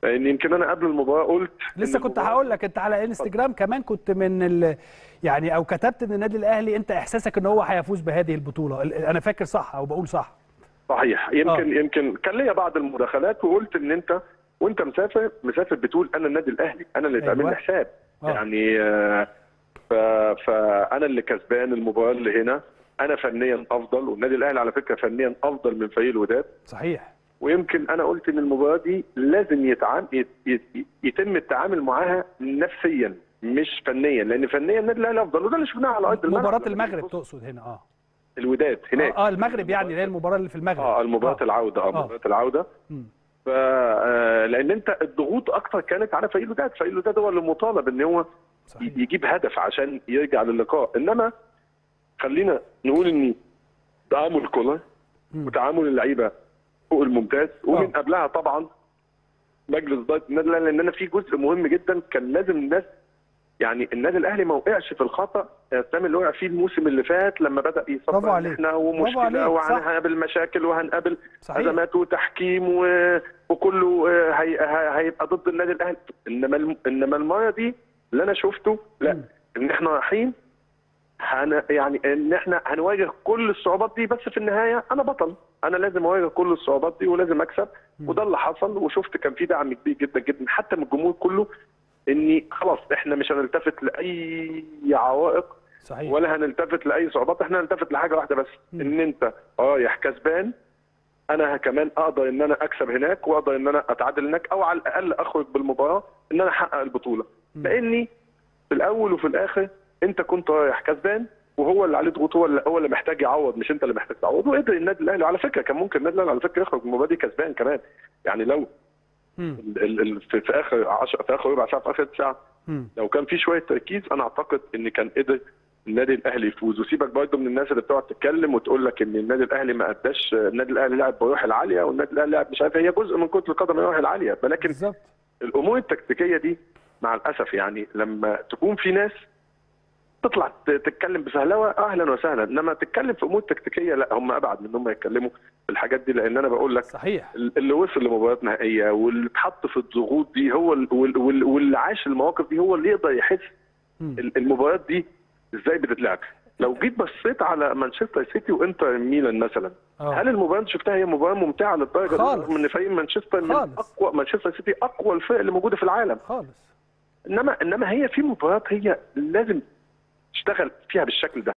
لان يمكن انا قبل المباراه قلت لسه إن كنت المباراة- هقول لك انت على انستجرام كمان كنت من ال... يعني او كتبت ان النادي الاهلي انت احساسك ان هو هيفوز بهذه البطوله ال- انا فاكر صح او بقول صح صحيح يمكن آه. يمكن كان ليا بعض المداخلات وقلت ان انت وانت مسافر مسافر بتقول انا النادي الاهلي انا اللي أيوة. اتعمل لي حساب آه. يعني آه، ف... فانا اللي كسبان المباراه اللي هنا انا فنيا افضل والنادي الاهلي على فكره فنيا افضل من فريق الوداد صحيح ويمكن انا قلت ان المباراه دي لازم يتعام يت... يت... يتم التعامل معاها نفسيا مش فنيا لان فنيا النادي الاهلي افضل وده اللي شفناه على ارض الملعب مباراه لما المغرب تبص- تقصد هنا اه الوداد هناك اه, آه المغرب يعني اللي هي المباراه اللي في المغرب اه المباراه آه. العوده اه آه. مباراه العوده مم. ف آه، لان انت الضغوط اكتر كانت على فريق الوداد فريق الوداد هو اللي مطالب ان هو صحيح يجيب هدف عشان يرجع للقاء انما خلينا نقول ان تعامل كولر مم. وتعامل اللعيبه فوق الممتاز ومن آه. قبلها طبعا مجلس اداره النادي الاهلي لان انا في جزء مهم جدا كان لازم الناس يعني النادي الاهلي ما وقعش في الخطا السام اللي وقع فيه الموسم اللي فات لما بدا برافو يصفر عليك. احنا برافو ومشكله عليك، صح. وهنقابل مشاكل وهنقابل صحيح. ازمات وتحكيم و... وكله آه، هي... هي... هيبقى ضد النادي الاهلي انما الم... انما المره دي اللي انا شفته لا مم. ان احنا رايحين هن... يعني ان احنا هنواجه كل الصعوبات دي بس في النهايه انا بطل انا لازم اواجه كل الصعوبات دي ولازم اكسب وده اللي حصل وشفت كان في دعم كبير جدا جدا حتى من الجمهور كله اني خلاص احنا مش هنلتفت لاي عوائق صحيح ولا هنلتفت لاي صعوبات احنا هنلتفت لحاجه واحده بس مم. ان انت رايح كسبان انا كمان اقدر ان انا اكسب هناك واقدر ان انا اتعادل هناك او على الاقل اخرج بالمباراه ان انا احقق البطوله مم. لاني في الاول وفي الاخر انت كنت رايح كسبان وهو اللي عليه ضغوط هو اللي هو اللي محتاج يعوض مش انت اللي محتاج تعوض وقدر النادي الاهلي وعلى فكره كان ممكن النادي الاهلي على فكره يخرج من المباراه دي كسبان كمان يعني لو مم. ال- ال- ال- في في اخر 10 في اخر ربع ساعه في اخر ساعه مم. لو كان في شويه تركيز انا اعتقد ان كان قدر النادي الاهلي يفوز وسيبك برضه من الناس اللي بتقعد تتكلم وتقول لك ان النادي الاهلي ما اداش النادي الاهلي لعب بروح العاليه والنادي الاهلي لعب مش عارف هي جزء من كره القدم الروح العاليه ولكن بالظبط الامور التكتيكيه دي مع الاسف يعني لما تكون في ناس تطلع ت- تتكلم بفهلوه اهلا وسهلا انما تتكلم في امور تكتيكيه لا هم ابعد من ان هم يتكلموا في الحاجات دي لان انا بقول لك صحيح اللي وصل لمباريات نهائيه واللي اتحط في الضغوط دي هو ال- وال- وال- واللي عاش المواقف دي هو اللي يقدر يحس مم. ال- المباريات دي ازاي بتتلعب لو جيت بصيت على مانشستر سيتي وانتر ميلان مثلا آه. هل المباراه اللي شفتها هي مباراه ممتعه للدرجه دي خالص. رغم ان فريق مانشستر من خالص. اقوى مانشستر سيتي اقوى الفرق اللي موجوده في العالم خالص انما انما هي في مباريات هي لازم تشتغل فيها بالشكل ده